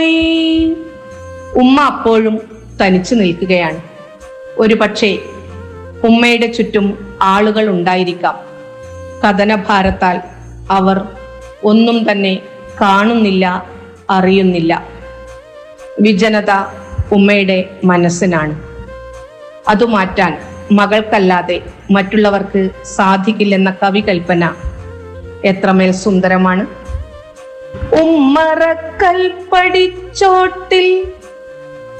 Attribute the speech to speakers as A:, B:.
A: ഉമ്മ അപ്പോഴും തനിച്ചു നിൽക്കുകയാണ് ഒരു പക്ഷേ ഉമ്മയുടെ ചുറ്റും ആളുകൾ ഉണ്ടായിരിക്കാം കഥനഭാരത്താൽ അവർ ഒന്നും തന്നെ കാണുന്നില്ല അറിയുന്നില്ല വിജനത ഉമ്മയുടെ മനസ്സിനാണ് അത് മാറ്റാൻ മകൾക്കല്ലാതെ മറ്റുള്ളവർക്ക് സാധിക്കില്ലെന്ന കവി കൽപ്പന എത്രമേൽ സുന്ദരമാണ് ഉമ്മറക്കൽ പടിച്ചോട്ടിൽ